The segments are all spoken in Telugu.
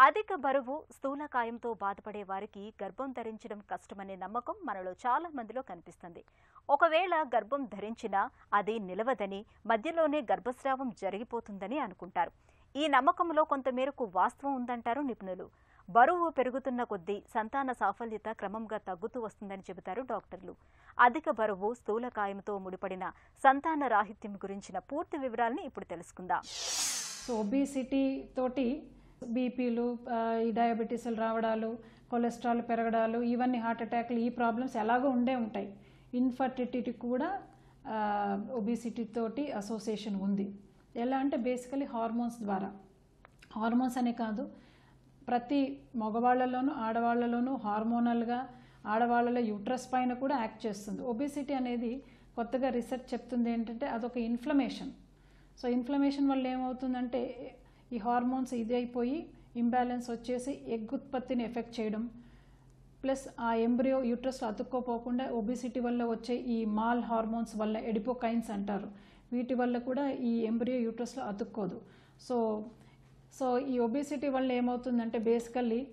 అధిక బరువు స్థూలకాయంతో బాధపడే వారికి గర్భం ధరించడం కష్టమనే నమ్మకం మనలో చాలా మందిలో కనిపిస్తుంది ఒకవేళ గర్భం ధరించినా అది నిలవదని మధ్యలోనే గర్భస్రావం జరిగిపోతుందని అనుకుంటారు ఈ నమ్మకంలో కొంతమేరకు వాస్తవం ఉందంటారు నిపుణులు బరువు పెరుగుతున్న కొద్దీ సంతాన సాఫల్యత క్రమంగా తగ్గుతూ వస్తుందని చెబుతారు డాక్టర్లు అధిక బరువు స్థూలకాయంతో ముడిపడిన సంతాన రాహిత్యం గురించిన పూర్తి వివరాల్ని ఇప్పుడు తెలుసుకుందాం సో ఒబిసిటీ తోటి బీపీలు ఈ డయాబెటీస్లు రావడాలు కొలెస్ట్రాల్ పెరగడాలు ఇవన్నీ హార్ట్ అటాక్లు ఈ ప్రాబ్లమ్స్ ఎలాగో ఉండే ఉంటాయి ఇన్ఫర్టిలిటీ కూడా ఒబిసిటీ తోటి అసోసియేషన్ ఉంది ఎలా అంటే బేసికలీ హార్మోన్స్ ద్వారా హార్మోన్స్ అనే కాదు ప్రతి మగవాళ్ళలోనూ ఆడవాళ్ళలోనూ హార్మోనల్గా ఆడవాళ్ళలో యూట్రస్ పైన కూడా యాక్ట్ చేస్తుంది ఒబిసిటీ అనేది కొత్తగా రీసెర్చ్ చెప్తుంది ఏంటంటే అదొక ఇన్ఫ్లమేషన్ సో ఇన్ఫ్లమేషన్ వల్ల ఏమవుతుందంటే ఈ హార్మోన్స్ ఇది అయిపోయి ఇంబ్యాలెన్స్ వచ్చేసి ఎగ్ ఉత్పత్తిని ఎఫెక్ట్ చేయడం ప్లస్ ఆ ఎంబ్రియో యూట్రస్లో అతుక్కోపోకుండా ఒబిసిటీ వల్ల వచ్చే ఈ మాల్ హార్మోన్స్ వల్ల ఎడిపోకైన్స్ అంటారు వీటి వల్ల కూడా ఈ ఎంబ్రియో యూట్రస్లో అతుక్కోదు సో సో ఈ ఒబిసిటీ వల్ల ఏమవుతుందంటే బేసికల్లీ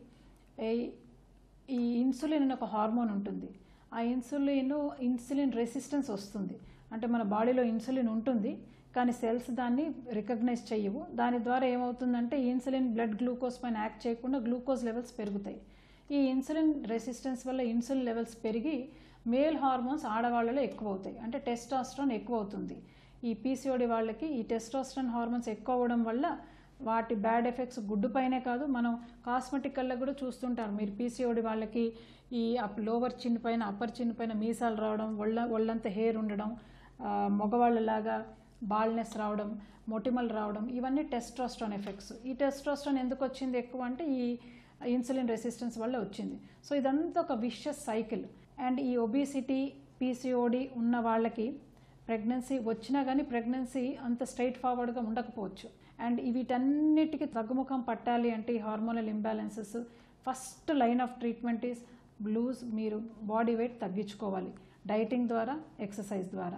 ఈ ఇన్సులిన్ అనే ఒక హార్మోన్ ఉంటుంది ఆ ఇన్సులిన్ ఇన్సులిన్ రెసిస్టెన్స్ వస్తుంది అంటే మన బాడీలో ఇన్సులిన్ ఉంటుంది కానీ సెల్స్ దాన్ని రికగ్నైజ్ చేయవు దాని ద్వారా ఏమవుతుందంటే ఇన్సులిన్ బ్లడ్ గ్లూకోజ్ పైన యాక్ట్ చేయకుండా గ్లూకోజ్ లెవెల్స్ పెరుగుతాయి ఈ ఇన్సులిన్ రెసిస్టెన్స్ వల్ల ఇన్సులిన్ లెవెల్స్ పెరిగి మేల్ హార్మోన్స్ ఆడవాళ్ళలో ఎక్కువ అవుతాయి అంటే టెస్టాస్ట్రాన్ ఎక్కువ అవుతుంది ఈ పీసీఓడి వాళ్ళకి ఈ టెస్టాస్ట్రాన్ హార్మోన్స్ ఎక్కువ అవ్వడం వల్ల వాటి బ్యాడ్ ఎఫెక్ట్స్ గుడ్డు పైనే కాదు మనం కాస్మెటికల్లో కూడా చూస్తుంటారు మీరు పీసీఓడి వాళ్ళకి ఈ లోవర్ చిన్ పైన అప్పర్ చిన్ పైన మీసాలు రావడం ఒళ్ళ ఒళ్ళంతా హెయిర్ ఉండడం మగవాళ్ళలాగా బాల్నెస్ రావడం మొటిమలు రావడం ఇవన్నీ టెస్ట్రాస్ట్రాన్ ఎఫెక్ట్స్ ఈ టెస్ట్రాస్ట్రాన్ ఎందుకు వచ్చింది ఎక్కువ అంటే ఈ ఇన్సులిన్ రెసిస్టెన్స్ వల్ల వచ్చింది సో ఇదంతా ఒక విషస్ సైకిల్ అండ్ ఈ ఒబిసిటీ పీసీఓడి ఉన్న వాళ్ళకి ప్రెగ్నెన్సీ వచ్చినా కానీ ప్రెగ్నెన్సీ అంత స్ట్రైట్ ఫార్వర్డ్గా ఉండకపోవచ్చు అండ్ వీటన్నిటికీ తగ్గుముఖం పట్టాలి అంటే ఈ hormonal imbalances first line of treatment is బ్లూస్ మీరు బాడీ వెయిట్ తగ్గించుకోవాలి డైటింగ్ ద్వారా ఎక్సర్సైజ్ ద్వారా